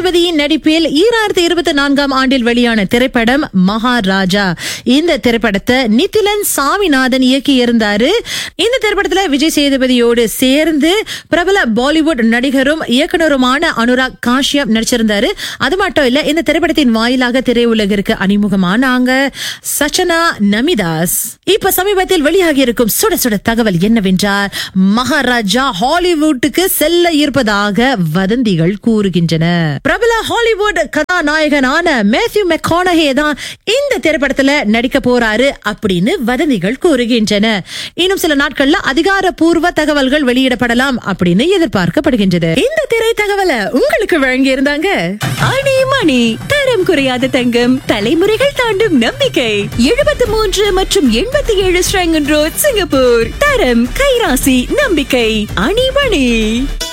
சேதுபதியின் நடிப்பில் ஈராயிரத்தி இருபத்தி நான்காம் ஆண்டில் வெளியான திரைப்படம் மகாராஜா இந்த திரைப்படத்தை நிதிலன் சாமிநாதன் இயக்கி இருந்தாரு இந்த திரைப்படத்துல விஜய் சேதுபதியோடு சேர்ந்து பிரபல பாலிவுட் நடிகரும் இயக்குனருமான அனுராக் காஷ்யப் நடிச்சிருந்தாரு அது மட்டும் இல்ல இந்த திரைப்படத்தின் வாயிலாக திரையுலகிற்கு அறிமுகமானாங்க சச்சனா நமிதாஸ் இப்ப சமீபத்தில் வெளியாகி இருக்கும் சுட சுட தகவல் என்னவென்றால் மகாராஜா ஹாலிவுட்டுக்கு செல்ல இருப்பதாக வதந்திகள் கூறுகின்றன பிரபல ஹாலிவுட் கதாநாயகனான மேத்யூ மெக்கானஹே தான் இந்த திரைப்படத்துல நடிக்க போறாரு அப்படின்னு வதந்திகள் கூறுகின்றன இன்னும் சில நாட்கள்ல அதிகாரப்பூர்வ தகவல்கள் வெளியிடப்படலாம் அப்படின்னு எதிர்பார்க்கப்படுகின்றது இந்த திரை தகவலை உங்களுக்கு வழங்கி இருந்தாங்க அணி மணி தரம் குறையாத தங்கம் தலைமுறைகள் தாண்டும் நம்பிக்கை எழுபத்தி மூன்று மற்றும் எண்பத்தி ஏழு ஸ்ரங்கன் ரோட் சிங்கப்பூர் தரம் கைராசி நம்பிக்கை அணிமணி